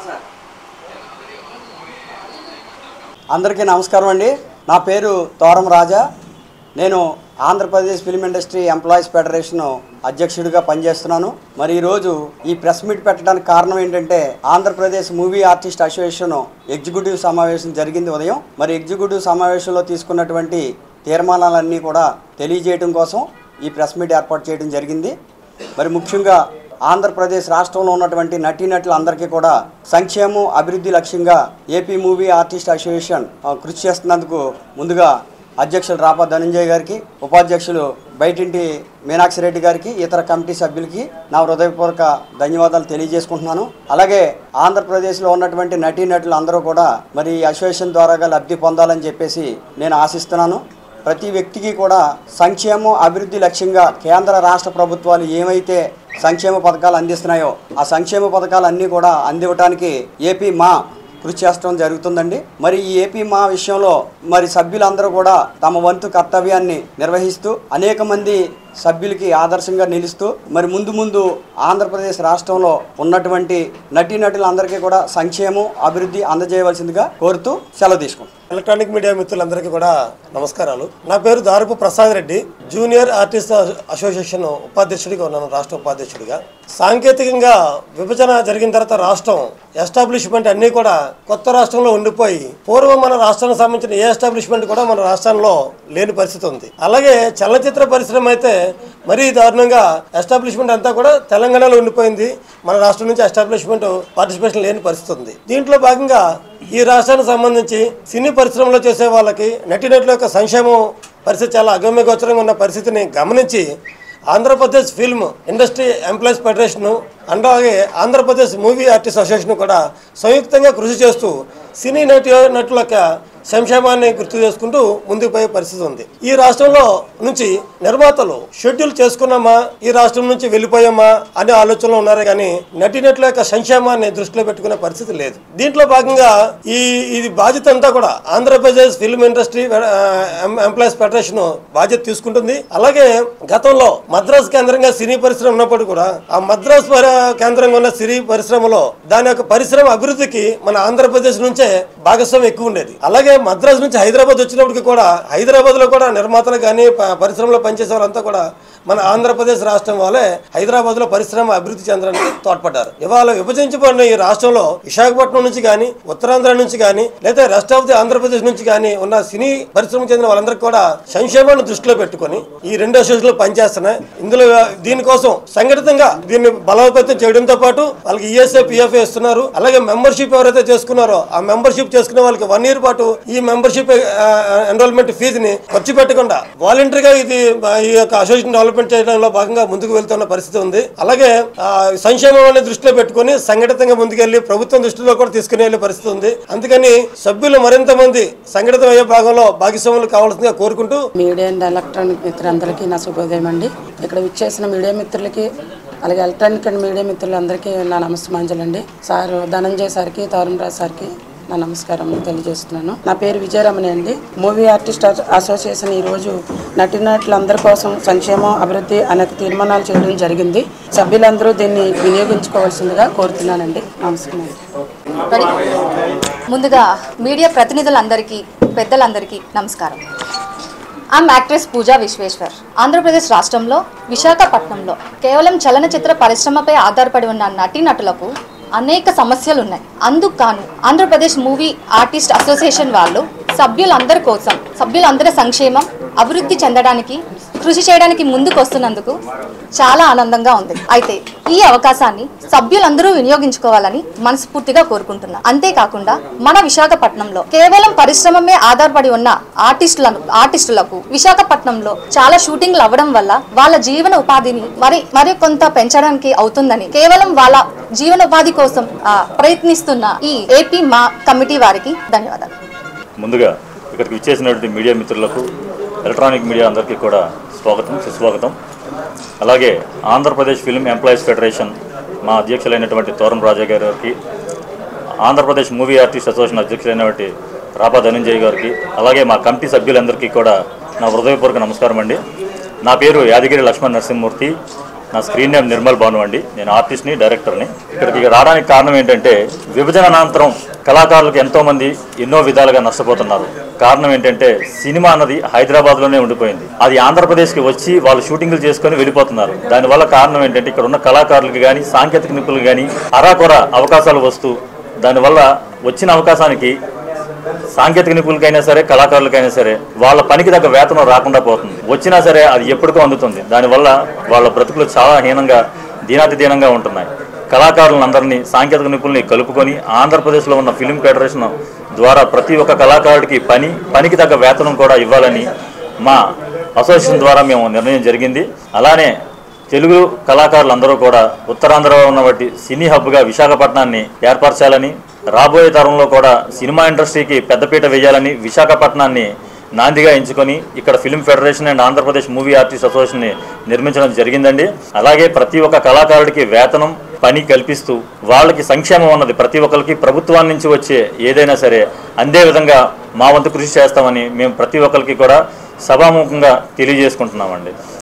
అందరికీ నమస్కారం అండి నా పేరు తోరం రాజా నేను Andhra Pradesh film industry employees federation అధ్యక్షుడిగా పనిచేస్తున్నాను మరి ఈరోజు ఈ ప్రెస్ మీట్ పెట్టడానికి కారణం ఏంటంటే Andhra Pradesh movie artist association executive సమావేశం జరిగింది ఉదయం మరి ఎగ్జిక్యూటివ్ సమావేశంలో తీసుకున్నటువంటి తీర్మానాలన్నీ కూడా తెలియజేయడం కోసం ఈ ప్రెస్ మీట్ ఏర్పాటు చేయడం జరిగింది మరి ముఖ్యంగా ఆంధ్రప్రదేశ్ రాష్ట్రంలో ఉన్నటువంటి నటీనటులందరికీ కూడా సంక్షేమం అభివృద్ధి లక్ష్యంగా ఏపీ మూవీ ఆర్టిస్ట్ అసోసియేషన్ ఆ, కృషి చేస్తున్నందుకు ముందుగా అధ్యక్షులు రాపా ధనంజయ్ గారికి ఉపాధ్యక్షులు బయటింటి మీనాక్షి రెడ్డి గారికి ఇతర కమిటీ సభ్యులకి నా హృదయపూర్వక ధన్యవాదాలు తెలియజేసుకుంటున్నాను అలాగే ఆంధ్రప్రదేశ్లో ఉన్నటువంటి నటీనటులు అందరూ కూడా మరి ఈ అసోసియేషన్ ద్వారాగా లబ్ధి పొందాలని చెప్పేసి నేను ఆశిస్తున్నాను ప్రతి వ్యక్తికి కూడా సంక్షేమం అభివృద్ధి లక్ష్యంగా కేంద్ర రాష్ట్ర ప్రభుత్వాలు ఏమైతే సంక్షేమ పథకాలు అందిస్తున్నాయో ఆ సంక్షేమ పథకాలు అన్నీ కూడా అందివ్వటానికి ఏపీ మా కృషి చేస్తడం జరుగుతుందండి మరి ఈ ఏపీ మా విషయంలో మరి సభ్యులందరూ కూడా తమ వంతు కర్తవ్యాన్ని నిర్వహిస్తూ అనేక మంది సభ్యులకి ఆదర్శంగా నిలుస్తూ మరి ముందు ముందు ఆంధ్రప్రదేశ్ రాష్ట్రంలో ఉన్నటువంటి నటీనటులందరికీ కూడా సంక్షేమం అభివృద్ధి అందజేయవలసిందిగా కోరుతూ సెలవు తీసుకుంటాం ఎలక్ట్రానిక్ మీడియా మిత్రులందరికీ కూడా నమస్కారాలు నా పేరు Darupu Prasad Reddy junior artist association ఉపాధ్యక్షుడిగా ఉన్నాను రాష్ట్ర ఉపాధ్యక్షుడిగా సాంకేతికంగా విభజన జరిగిన తర్వాత రాష్ట్రం ఎస్టాబ్లిష్మెంట్ అన్నీ కూడా కొత్త రాష్ట్రంలో ఉండిపోయి పూర్వం మన రాష్ట్రానికి సంబంధించిన ఏ ఎస్టాబ్లిష్మెంట్ కూడా మన రాష్ట్రంలో లేని పరిస్థితి ఉంది అలాగే చలనచిత్ర పరిశ్రమ అయితే మరీ దారుణంగా ఎస్టాబ్లిష్మెంట్ అంతా కూడా తెలంగాణలో ఉండిపోయింది మన రాష్ట్రం నుంచి ఎస్టాబ్లిష్మెంట్ పార్టిసిపేషన్ లేని పరిస్థితి ఉంది దీంట్లో భాగంగా ఈ రాష్ట్రానికి సంబంధించి సినీ పరిశ్రమలో చేసే వాళ్ళకి నటినటుల యొక్క సంక్షేమం పరిస్థితి చాలా అగమ్యగోచరంగా ఉన్న పరిస్థితిని గమనించి Andhra Pradesh film industry employees federation అలాగే ఆంధ్రప్రదేశ్ మూవీ ఆర్టిస్ట్ అసోసియేషన్ కూడా సంయుక్తంగా కృషి చేస్తూ సినీ నటి నటుల యొక్క సంక్షేమాన్ని గుర్తు చేసుకుంటూ ముందుకు పోయే పరిస్థితి ఉంది ఈ రాష్ట్రంలో నుంచి నిర్మాతలు షెడ్యూల్ చేసుకున్నామా ఈ రాష్ట్రం నుంచి వెళ్ళిపోయామా అనే ఆలోచనలో ఉన్నారు కానీ నటినటుల యొక్క సంక్షేమాన్ని దృష్టిలో పెట్టుకునే పరిస్థితి లేదు దీంట్లో భాగంగా ఈ ఇది బాధ్యత అంతా కూడా Andhra Pradesh film industry employees federation బాధ్యత తీసుకుంటుంది అలాగే గతంలో మద్రాస్ కేంద్రంగా సినీ పరిశ్రమ ఉన్నప్పుడు కూడా ఆ మద్రాస్ పరి- కేంద్రంగా ఉన్న సినీ పరిశ్రమలో దాని యొక్క పరిశ్రమ అభివృద్ధికి మన ఆంధ్రప్రదేశ్ నుంచే భాగస్వామ్యం ఎక్కువ ఉండేది అలాగే మద్రాస్ నుంచి హైదరాబాద్ వచ్చినప్పటికి కూడా హైదరాబాద్ లో కూడా నిర్మాతలు కానీ ప- పరిశ్రమలో పనిచేసే వాళ్ళంతా కూడా మన ఆంధ్రప్రదేశ్ రాష్ట్రం వాళ్ళే హైదరాబాద్ లో పరిశ్రమ అభివృద్ధి చెందడానికి తోడ్పడ్డారు ఇవాళ విభజించబడిన ఈ రాష్ట్రంలో విశాఖపట్నం నుంచి కానీ ఉత్తరాంధ్ర నుంచి కానీ లేదా రెస్ట్ ఆఫ్ ది ఆంధ్రప్రదేశ్ నుంచి కానీ ఉన్న సినీ పరిశ్రమకు చెందిన వాళ్ళందరికీ కూడా సంక్షేమాన్ని దృష్టిలో పెట్టుకొని ఈ రెండు అసోసియేషన్లు పనిచేస్తున్నాయి ఇందులో దీనికోసం సంఘటితంగా దీన్ని బలోపేతం చేయడంతో పాటు వాళ్ళకి ఈఎస్ఐ పిఎఫ్ ఇస్తున్నారు అలాగే మెంబర్షిప్ ఎవరైతే చేసుకున్నారో ఆ మెంబర్షిప్ చేసుకున్న వాళ్ళకి వన్ ఇయర్ పాటు ఈ మెంబర్షిప్ ఎన్రోల్మెంట్ ఫీజుని ఖర్చు పెట్టకుండా వాలంటరీగా ఇది ఆ, ఈ యొక్క అసోసియేషన్ డెవలప్మెంట్ చేయడంలో భాగంగా ముందుకు వెళ్తున్న పరిస్థితి ఉంది అలాగే ఆ, సంక్షేమాన్ని దృష్టిలో పెట్టుకొని సంఘటితంగా ముందుకెళ్లి ప్రభుత్వం దృష్టిలో కూడా తీసుకుని వెళ్ళే పరిస్థితి ఉంది అందుకని సభ్యులు మరింత మంది సంఘటితం అయ్యే భాగంలో భాగస్వాములు కావాల్సిందిగా కోరుకుంటూ మీడియా అండ్ ఎలక్ట్రానిక్ మిత్రులందరికీ నా శుభోదయం అండి ఇక్కడ విచ్చేసిన మీడియా మిత్రులకి అలాగే ఎలక్ట్రానిక్ అండ్ మీడియా మిత్రులందరికీ నా నమస్మాంజలండి సార్ ధనంజయ్ సార్కి తరుణ్ సార్కి నా నమస్కారం తెలియజేస్తున్నాను నా పేరు విజయరమణి అండి మూవీ ఆర్టిస్ట్ అసో- అసోసియేషన్ ఈరోజు నటీనటులందరి కోసం సంక్షేమం అభివృద్ధి అనేక తీర్మానాలు చేయడం జరిగింది సభ్యులందరూ దీన్ని వినియోగించుకోవాల్సిందిగా కోరుతున్నానండి నమస్కారం రెడీ? ముందుగా మీడియా ప్రతినిధులందరికీ పెద్దలందరికీ నమస్కారం ఆమ్ యాక్ట్రెస్ పూజా విశ్వేశ్వర్ ఆంధ్రప్రదేశ్ రాష్ట్రంలో విశాఖపట్నంలో కేవలం చలనచిత్ర పరిశ్రమపై ఆధారపడి ఉన్న నటీనటులకు అనేక సమస్యలు ఉన్నాయి అందుకు గాను ఆంధ్రప్రదేశ్ మూవీ ఆర్టిస్ట్ అసోసియేషన్ వాళ్ళు సభ్యులందరి కోసం సభ్యులందరి సంక్షేమం అభివృద్ధి చెందడానికి కృషి చేయడానికి ముందుకు వస్తున్నందుకు చాలా ఆనందంగా ఉంది అయితే ఈ అవకాశాన్ని సభ్యులందరూ వినియోగించుకోవాలని మనస్ఫూర్తిగా కోరుకుంటున్నా అంతేకాకుండా మన విశాఖపట్నంలో కేవలం పరిశ్రమమే ఆధారపడి ఉన్న ఆర్టిస్టులను ఆర్టిస్టులకు విశాఖపట్నంలో చాలా షూటింగ్లు అవ్వడం వల్ల వాళ్ళ జీవన ఉపాధిని మరి మరి కొంత పెంచడానికి అవుతుందని కేవలం వాళ్ళ జీవన ఉపాధి కోసం ఆ, ప్రయత్నిస్తున్న ఈ ఏపీ మా కమిటీ వారికి ధన్యవాదాలు ముందుగా ఇక్కడికి విచ్చేసినటువంటి మీడియా మిత్రులకు ఎలక్ట్రానిక్ మీడియా అందరికీ కూడా స్వాగతం సుస్వాగతం అలాగే ఆంధ్రప్రదేశ్ ఫిల్మ్ ఎంప్లాయీస్ ఫెడరేషన్ మా అధ్యక్షులైనటువంటి తోరం రాజా గారికి ఆంధ్రప్రదేశ్ మూవీ ఆర్టిస్ట్ అసోసియేషన్ అధ్యక్షులైనటువంటి రాపా ధనంజయ్ గారికి అలాగే మా కమిటీ సభ్యులందరికీ కూడా నా హృదయపూర్వక నమస్కారం అండి నా పేరు యాదగిరి లక్ష్మణ్ నరసింహమూర్తి నా స్క్రీన్ నేమ్ నిర్మల్ భాను అండి నేను ఆర్టిస్ట్ని డైరెక్టర్ని ఇక్కడికి రావడానికి కారణం ఏంటంటే విభజన అనంతరం కళాకారులకు ఎంతో మంది ఎన్నో విధాలుగా నష్టపోతున్నారు కారణం ఏంటంటే సినిమా అన్నది హైదరాబాద్లోనే ఉండిపోయింది అది ఆంధ్రప్రదేశ్కి వచ్చి వాళ్ళు షూటింగ్లు చేసుకొని వెళ్ళిపోతున్నారు దానివల్ల కారణం ఏంటంటే ఇక్కడ ఉన్న కళాకారులకు కానీ సాంకేతిక నిపుణులు కానీ అరాకొర అవకాశాలు వస్తూ దానివల్ల వచ్చిన అవకాశానికి సాంకేతిక నిపుణులకైనా సరే కళాకారులకైనా సరే వాళ్ళ పనికి తగ్గ వేతనం రాకుండా పోతుంది వచ్చినా సరే అది ఎప్పటికో అందుతుంది దానివల్ల వాళ్ళ బ్రతుకులు చాలా హీనంగా దీనాతి దీనంగా ఉంటున్నాయి కళాకారులందరినీ సాంకేతిక నిపుణుల్ని కలుపుకొని ఆంధ్రప్రదేశ్లో ఉన్న ఫిలిం ఫెడరేషన్ ద్వారా ప్రతి ఒక్క కళాకారుడికి పని పనికి తగ్గ వేతనం కూడా ఇవ్వాలని మా అసోసియేషన్ ద్వారా మేము నిర్ణయం జరిగింది అలానే తెలుగు కళాకారులందరూ కూడా ఉత్తరాంధ్రలో ఉన్నటువంటి సినీ హబ్గా విశాఖపట్నాన్ని ఏర్పరచాలని రాబోయే తరంలో కూడా సినిమా ఇండస్ట్రీకి పెద్దపీట వేయాలని విశాఖపట్నాన్ని నాందిగా ఎంచుకొని ఇక్కడ film federation and Andhra Pradesh movie artist association నిర్మించడం జరిగిందండి అలాగే ప్రతి ఒక్క కళాకారుడికి వేతనం పని కల్పిస్తూ వాళ్ళకి సంక్షేమం ఉన్నది ప్రతి ఒక్కరికి ప్రభుత్వం నుంచి వచ్చే ఏదైనా సరే అందే విధంగా మా వంతు కృషి చేస్తామని మేము ప్రతి ఒక్కరికి కూడా సభాముఖంగా తెలియజేసుకుంటున్నామండి